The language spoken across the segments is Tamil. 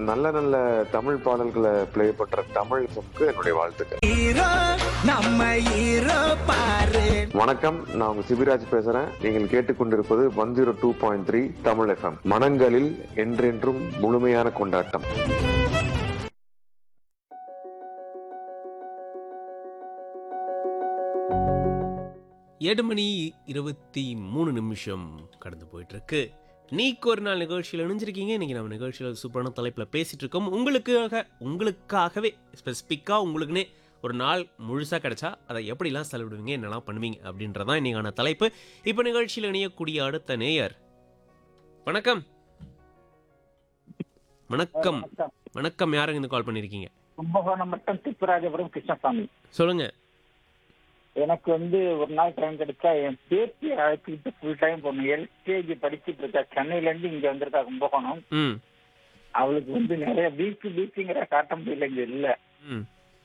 நல்ல நல்ல தமிழ் பாடல்களை ப்ளே பண்ற தமிழ் எஃப்எம்க்கு என்னுடைய வாழ்த்துக்கள் ஹீரோ நம்ம ஹீரோ பாரு வணக்கம் நான் உங்க சிபிராஜ் பேசுறேன் நீங்கள் கேட்டுக்கொண்டிருப்பது one zero two point three Tamil FM மனங்களில் என்றென்றும் முழுமையான கொண்டாட்டம் ஏழு மணி இருபத்தி மூணு நிமிஷம் கடந்து போயிட்டு இருக்கு நீக்கு ஒரு நாள் நிகழ்ச்சியில் இணைஞ்சிருக்கீங்க இன்னைக்கு நம்ம நிகழ்ச்சியில் சூப்பரான தலைப்பில் பேசிட்டு இருக்கோம் உங்களுக்காக உங்களுக்காகவே ஸ்பெசிஃபிக்காக உங்களுக்குன்னே ஒரு நாள் முழுசாக கிடைச்சா அதை எப்படிலாம் செலவிடுவீங்க என்னெல்லாம் பண்ணுவீங்க அப்படின்றதான் இன்னைக்கான தலைப்பு இப்போ நிகழ்ச்சியில் இணையக்கூடிய அடுத்த நேயர் வணக்கம் வணக்கம் வணக்கம் யாருங்க இந்த கால் பண்ணியிருக்கீங்க கும்பகோணம் மட்டும் திப்புராஜபுரம் கிருஷ்ணசாமி சொல்லுங்க எனக்கு வந்து ஒரு நாள் டைம் கிடைச்சா என் பேத்தி அழைச்சிக்கிட்டு ஃபுல் டைம் போகணும் எல்கேஜி படிச்சுட்டு இருக்கா சென்னையில இருந்து இங்க வந்திருக்கா கும்பகோணம் ம் அவளுக்கு வந்து நிறைய பீச் பீச்சுங்கிற காட்ட முடியல இங்க இல்ல ம்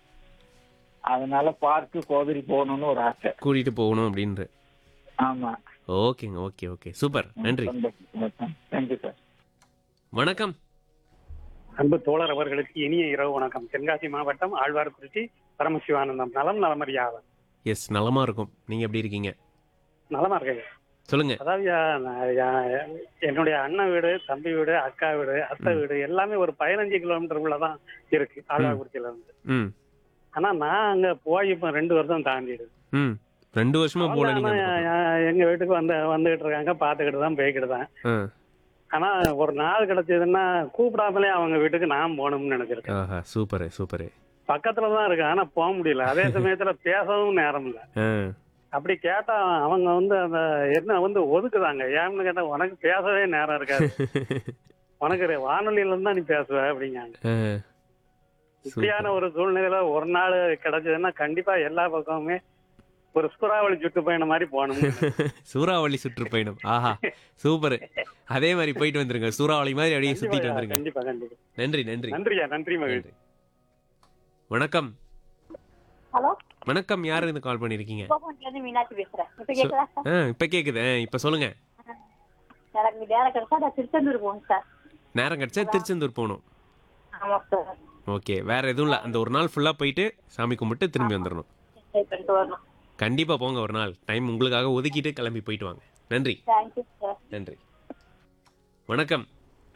அதனால பார்க்கு கோவில் போகணும்னு ஒரு ஆசை கூட்டிகிட்டு போகணும் அப்படின்ற ஆமா ஓகேங்க ஓகே ஓகே சூப்பர் நன்றி தேங்க்யூ சார் வணக்கம் அன்பு தோழர் அவர்களுக்கு இனிய இரவு வணக்கம் தென்காசி மாவட்டம் ஆழ்வார்குறிச்சி பரமசிவானந்தம் நலம் நலமறியாளர் எஸ் நலமா இருக்கும் நீங்க எப்படி இருக்கீங்க நலமா இருக்கேங்க சொல்லுங்க அதாவது யா- நான் யா- என்னுடைய அண்ணன் வீடு தம்பி வீடு அக்கா வீடு அத்தை ம். வீடு வீடு எல்லாமே ஒரு பதினஞ்சு கிலோமீட்டர் உள்ளதான் இருக்கு ஆழ்வார்குறிச்சியில இருந்து ம் ஆனா நான் அங்க போய் இப்ப ரெண்டு வருஷம் தாண்டிடுது ம் ரெண்டு வருஷமா போல அவங்க நீங்க ஆனா அந்த பக்கம். யா- எங்க வீட்டுக்கு வந்து வந்துகிட்டு இருக்காங்க பாத்துக்கிட்டு தான் போய்கிட்டு தான் ஆ. ஆனா ஒரு நாள் கிடைச்சதுன்னா கூப்பிடாமலே அவங்க வீட்டுக்கு நான் போகணும்னு நினைச்சிருக்கேன் ஆஹா சூப்பரு சூப்பரு பக்கத்துல தான் இருக்கு ஆனா போக முடியல அதே சமயத்துல பேசவும் நேரம் இல்ல ஆ. அப்படி கேட்டா அவங்க வந்து அந்த என்ன வந்து ஒதுக்குதாங்க ஏன்னு கேட்டா உனக்கு பேசவே நேரம் இருக்காது உனக்கு ரெ- வானொலியில இருந்தா நீ பேசுவ அப்படிங்காங்க ஆ. இப்படியான ஒரு சூழ்நிலையில ஒரு நாள் கிடைச்சதுன்னா கண்டிப்பா எல்லா பக்கமுமே ஒரு சுறாவளி சுற்றுப்பயணம் மாதிரி போகணும் சூறாவளி சுற்றுப்பயணம் ஆஹா சூப்பர் அதே மாதிரி போயிட்டு வந்துருங்க சூறாவளி மாதிரி அப்படியே சுத்திட்டு வந்துருங்க கண்டிப்பா கண்டிப்பா நன்றி நன்றி நன்றியா நன்றி மகிழ்ச்சி நன்றி வணக்கம் ஹலோ வணக்கம் யாரு இந்த கால் பண்ணிருக்கீங்க கோபம்ல இருந்து மீனாட்சி பேசுறேன் இப்ப கேக்குதா சார் ஆ இப்ப கேக்குது ஆ, இப்ப சொல்லுங்க எனக்கு வேலை கிடைச்சா நான் திருச்செந்தூர் போகணும் சார் நேரம் கிடைச்சா திருச்செந்தூர் போகணும் ஆமா சார் ஓகே வேற எதுவும் இல்லை அந்த ஒரு நாள் ஃபுல்லா போயிட்டு சாமி கும்பிட்டு திரும்பி வந்துடணும் என்ஜாய் பண்ணிட்டு வரணும் கண்டிப்பா போங்க ஒரு நாள் டைம் உங்களுக்காக ஒதுக்கிட்டு கிளம்பி போயிட்டு வாங்க நன்றி தேங்க்யூ சார் நன்றி வணக்கம்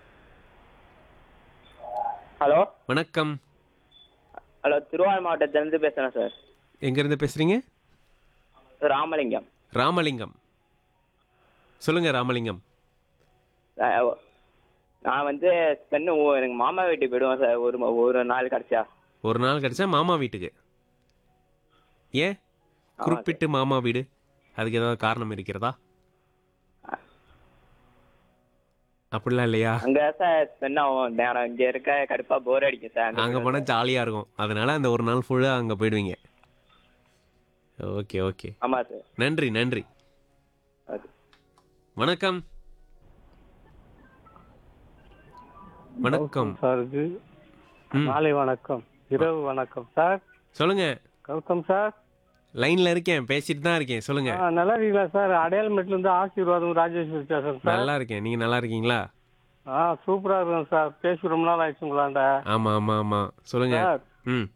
ஹலோ வணக்கம் ஹலோ திருவாரூர் மாவட்டத்திலேருந்து பேசுகிறேன் சார் எங்க இருந்து பேசுறீங்க ராமலிங்கம் ராமலிங்கம் சொல்லுங்க ராமலிங்கம் அஹ், நான் வந்து பெண்ணு எனக்கு மாமா வீட்டுக்கு போயிடுவேன் சார் ஒரு ம- ஒரு நாள் கிடைச்சா ஒரு நாள் கிடைச்சா மாமா வீட்டுக்கு ஏன் ஆமா குறிப்பிட்டு மாமா வீடு அதுக்கு ஏதாவது காரணம் இருக்கிறதா அப்படிலாம் இல்லையா அங்கே சார் ஸ்பெண்ட் ஆகும் நேரம் இங்கே இருக்க கடுப்பாக போர் அடிக்கும் சார் அங்க போனா ஜாலியா இருக்கும் அதனால அந்த ஒரு நாள் ஃபுல்லா அங்க போயிடுவீங்க ஓகே ஓகே ஆமாம் சார் நன்றி நன்றி ஓகே வணக்கம் வணக்கம் சார் ம், மாலை வணக்கம் இரவு வணக்கம் சார் சொல்லுங்க கௌதம் சார் லைன்ல இருக்கேன் பேசிட்டு தான் இருக்கேன் சொல்லுங்க நல்லா இருக்கீங்களா சார் அடையாளமேட்ல இருந்து ஆசீர்வாதம் ராஜேஷ் பேசுறேன் சார் நல்லா இருக்கேன் நீங்க நல்லா இருக்கீங்களா ஆ சூப்பரா இருக்கேன் சார் பேசி ரொம்ப நாள் ஆயிடுச்சு உங்களாண்ட ஆமா ஆமா ஆமா சொல்லுங்க சார் ம்